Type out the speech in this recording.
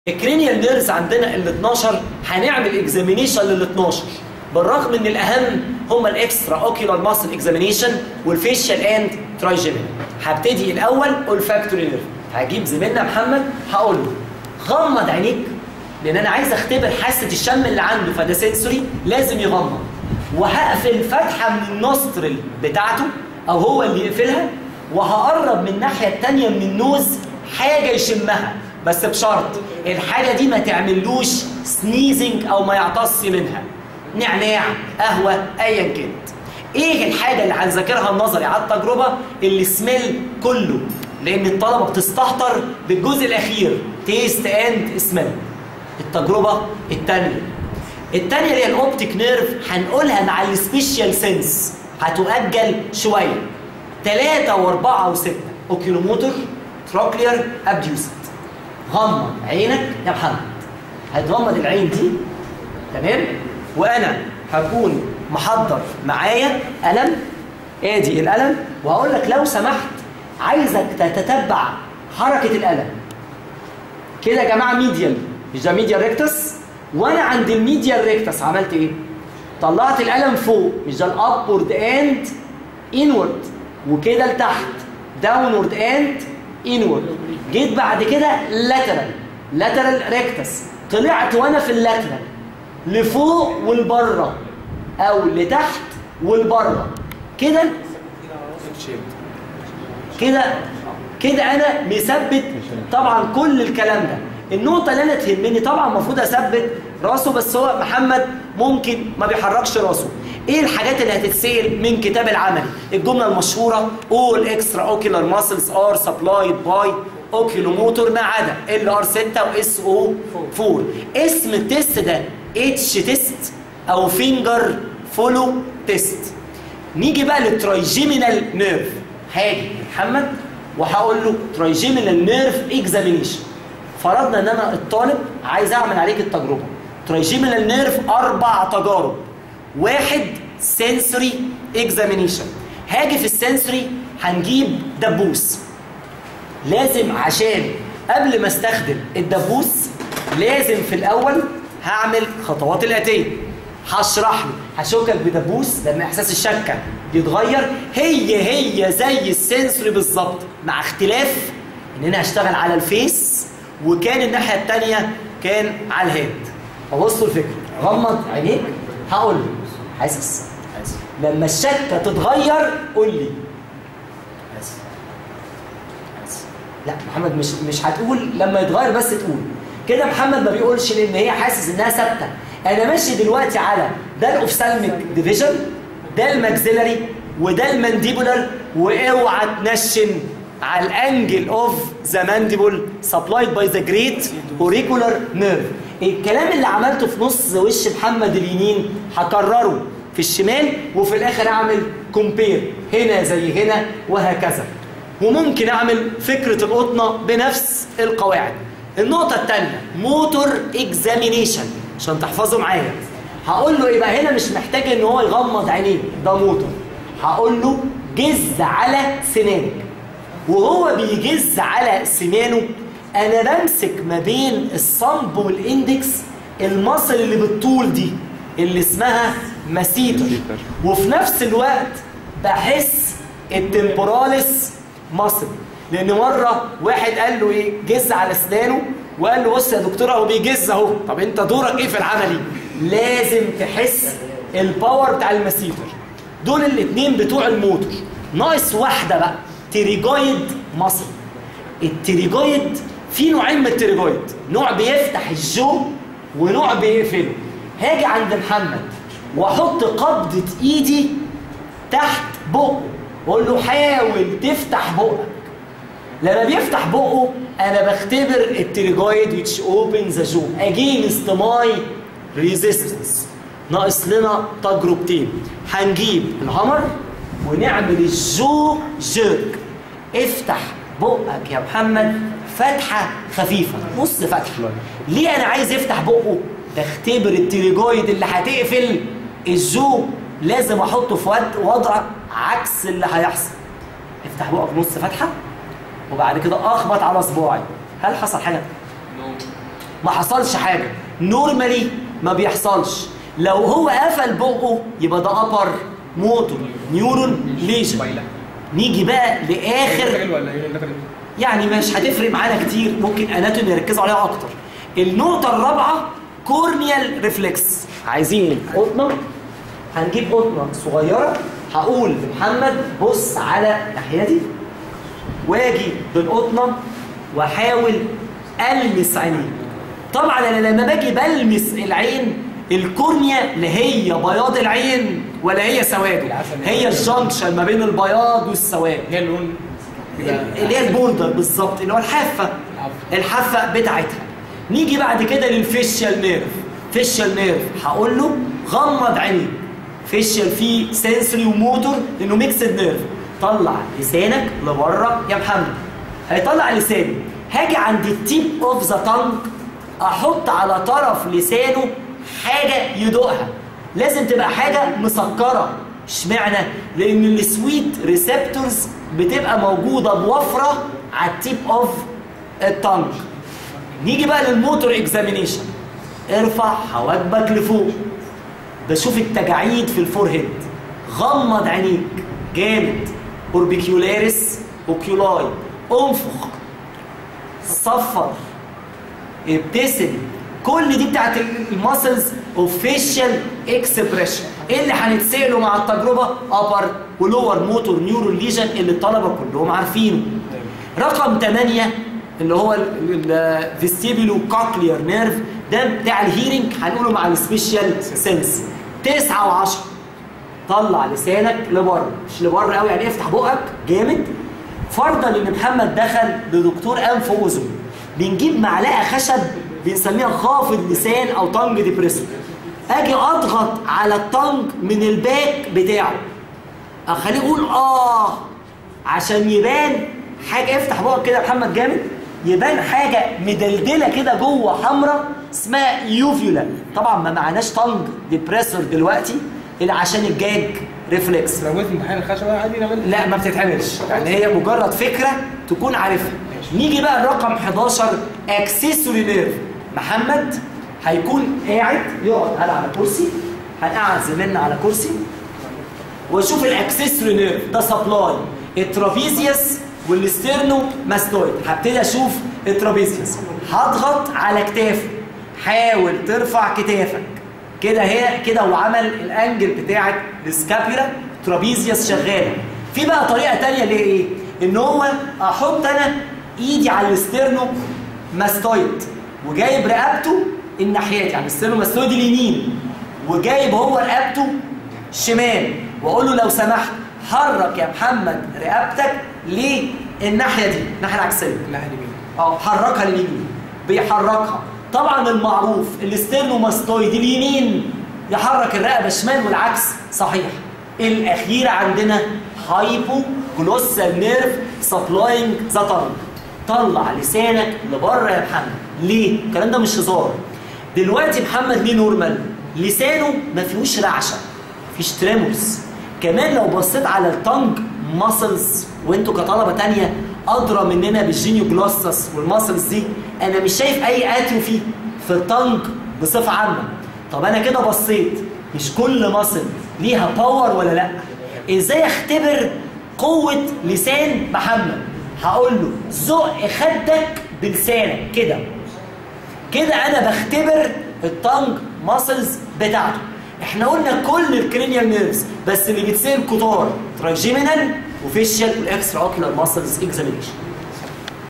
الكرينيال نيرز عندنا ال 12 هنعمل اكزامينيشن لل 12 بالرغم ان الاهم هم الاكسترا اوكيولار ماسل اكزامينيشن والفيشال اند ترايجيمين هبتدي الاول اولفاكتوري نيرف هجيب زميلنا محمد هقول له غمض عينيك لان انا عايز اختبر حاسه الشم اللي عنده فده سنسوري لازم يغمض وهقفل فتحه من النوسترل بتاعته او هو اللي يقفلها وهقرب من الناحيه الثانيه من النوز حاجه يشمها بس بشرط الحاجه دي ما تعملوش سنيزنج او ما يعطس منها نعناع قهوه ايا كانت ايه الحاجه اللي هنذاكرها النظري على التجربه اللي سميل كله لان الطلبه بتستهتر بالجزء الاخير تيست اند سميل التجربه الثانيه الثانيه اللي هي الاوبتيك نيرف هنقولها مع السبيشال سنس هتؤجل شويه ثلاثة وأربعة وستة أوكيلوموتر تروكلير أبديوسد غمض عينك يا محمد هتغمض العين دي تمام وأنا هكون محضر معايا قلم ادي القلم وهقول لك لو سمحت عايزك تتتبع حركة القلم كده يا جماعة ميديال مش ده ميديال ريكتس وانا عند الميديال ريكتس عملت ايه؟ طلعت القلم فوق مش ده الابورد اند انورد وكده لتحت داونورد اند انورد جيت بعد كده لاترال لاترال ريكتس طلعت وانا في اللاترال لفوق والبره او لتحت والبره كده كده كده انا مثبت طبعا كل الكلام ده النقطة اللي أنا تهمني طبعا المفروض أثبت راسه بس هو محمد ممكن ما بيحركش راسه. إيه الحاجات اللي هتتسأل من كتاب العمل؟ الجملة المشهورة all extra ocular muscles are supplied by oculomotor ما عدا ال ار 6 واس او 4 اسم التست ده اتش تيست أو فينجر فولو تيست. نيجي بقى للترايجيمينال نيرف. هاجي محمد وهقول له ترايجيمينال نيرف اكزامينيشن. فرضنا ان انا الطالب عايز اعمل عليك التجربه ترايجيمينال نيرف اربع تجارب واحد سنسوري اكزامينيشن هاجي في السنسوري هنجيب دبوس لازم عشان قبل ما استخدم الدبوس لازم في الاول هعمل خطوات الاتيه هشرح له هشوكك بدبوس لان احساس الشكه بيتغير هي هي زي السنسوري بالظبط مع اختلاف ان انا هشتغل على الفيس وكان الناحيه الثانيه كان على الهيد فبصوا الفكره غمض عينيك هقول له حاسس حاسس لما الشكه تتغير قول لي حاسس حاسس لا محمد مش مش هتقول لما يتغير بس تقول كده محمد ما بيقولش لان هي حاسس انها ثابته انا ماشي دلوقتي على ده الاوفسالميك ديفيجن ده الماكسيلري وده المانديبولار واوعى تنشن على الانجل اوف ذا مانديبل سبلايد باي ذا جريت اوريكولار نيرف الكلام اللي عملته في نص وش محمد اليمين هكرره في الشمال وفي الاخر اعمل كومبير هنا زي هنا وهكذا وممكن اعمل فكره القطنه بنفس القواعد النقطه الثانيه موتور اكزامينيشن عشان تحفظوا معايا هقول له يبقى هنا مش محتاج ان هو يغمض عينيه ده موتور هقول له جز على سنانك وهو بيجز على سنانه انا بمسك ما بين الصنب والاندكس المصل اللي بالطول دي اللي اسمها مسيتر وفي نفس الوقت بحس التمبوراليس مصل لان مره واحد قال له ايه جز على اسنانه وقال له بص يا دكتور هو بيجز اهو طب انت دورك ايه في العملي لازم تحس الباور بتاع المسيتر دول الاثنين بتوع الموتور ناقص واحده بقى تيريجويد مصل التيريجويد في نوعين من التيريجويد نوع بيفتح الجو ونوع بيقفله هاجي عند محمد واحط قبضه ايدي تحت بقه واقول له حاول تفتح بقك لما بيفتح بقه انا بختبر التيريجويد which opens the jaw against my resistance ناقص لنا تجربتين هنجيب الهامر ونعمل الجو جيرك افتح بقك يا محمد فتحة خفيفة نص فتحة ليه أنا عايز يفتح بقه؟ تختبر التريجويد اللي هتقفل الجو لازم أحطه في وضع عكس اللي هيحصل افتح بقك نص فتحة وبعد كده أخبط على صباعي هل حصل حاجة؟ ما حصلش حاجه نورمالي ما بيحصلش لو هو قفل بقه يبقى ده ابر موتور نيورون ليجن نيجي بقى لاخر حلو ولا ايه اللي يعني مش هتفرق معانا كتير ممكن اناتومي يركزوا عليها اكتر النقطه الرابعه كورنيال ريفلكس عايزين قطنه هنجيب قطنه صغيره هقول لمحمد بص على ناحيتي واجي بالقطنه واحاول المس عينيه طبعا انا لما باجي بلمس العين الكورنيا لا هي بياض العين ولا هي سواده العسل. هي الجنكشن ما بين البياض والسواد هي اللون كده اللي هي البوردر بالظبط اللي هو الحافه الحافه بتاعتها نيجي بعد كده للفيشيال نيرف فيشيال نيرف هقول له غمض عينيك فيشيال فيه سنسوري وموتور انه ميكسد نيرف طلع لسانك لبره يا محمد هيطلع لسانه هاجي عند التيب اوف ذا تانج احط على طرف لسانه حاجه يدوقها لازم تبقى حاجه مسكره اشمعنى لان السويت ريسبتورز بتبقى موجوده بوفره على التيب اوف التانج نيجي بقى للموتور اكزامينيشن ارفع حواجبك لفوق بشوف التجاعيد في الفورهيد غمض عينيك جامد اوربيكيولاريس اوكيولاي انفخ صفر ابتسم كل دي بتاعت الماسلز اوفيشال اكسبريشن ايه اللي هنتساله مع التجربه ابر ولور موتور نيورون ليجن اللي الطلبه كلهم عارفينه رقم 8 اللي هو الفيستيبولو كوكلير نيرف ده بتاع الهيرنج هنقوله مع السبيشال سنس 9 و10 طلع لسانك لبره مش لبره قوي يعني افتح بقك جامد فرضا ان محمد دخل لدكتور انف واذن بنجيب معلقه خشب بنسميها خافض لسان او تانج ديبريسور اجي اضغط على التانج من الباك بتاعه اخليه يقول اه عشان يبان حاجه افتح بقك كده يا محمد جامد يبان حاجه مدلدله كده جوه حمراء اسمها يوفيولا طبعا ما معناش تانج ديبريسور دلوقتي الا عشان الجاج ريفلكس بس لو جيت امتحان الخشبه عادي نعمل لا ما بتتعملش يعني هي مجرد فكره تكون عارفها نيجي بقى الرقم 11 اكسسوري نيرف محمد هيكون قاعد يقعد قاعد على كرسي هنقعد زميلنا على كرسي واشوف الاكسسوري نيرف ده سبلاي الترابيزيوس والستيرنو ماستويد هبتدي اشوف الترابيزيوس هضغط على كتافه حاول ترفع كتافك كده هي كده وعمل الانجل بتاعت السكابيولا ترابيزيوس شغاله في بقى طريقه تانية اللي هي ايه ان هو احط انا ايدي على الستيرنو ماستويد وجايب رقبته الناحيات يعني الستيرنو ماستويد اليمين وجايب هو رقبته شمال واقول له لو سمحت حرك يا محمد رقبتك للناحيه دي الناحيه العكسيه الناحيه اليمين اه حركها لليمين بيحركها طبعا المعروف الاسترنوماستويد اليمين يحرك الرقبه شمال والعكس صحيح الاخيره عندنا هايبو جلوسال نيرف سبلاينج ذا تانج طلع لسانك لبره يا محمد ليه الكلام ده مش هزار دلوقتي محمد ليه نورمال لسانه ما فيهوش رعشه مفيش تريمورز كمان لو بصيت على التانج ماسلز وانتوا كطلبه تانية ادرى مننا بالجينيو جلوسس والماسلز دي انا مش شايف اي اتروفي في التانج بصفه عامه طب انا كده بصيت مش كل ماسل ليها باور ولا لا ازاي اختبر قوه لسان محمد هقول له زق خدك بلسانك كده كده انا بختبر التانج ماسلز بتاعته احنا قلنا كل الكرينيال نيرفز بس اللي بيتسال كتار تراجيمينال وفيشال والاكسترا اوكيولار ماسلز اكزامينيشن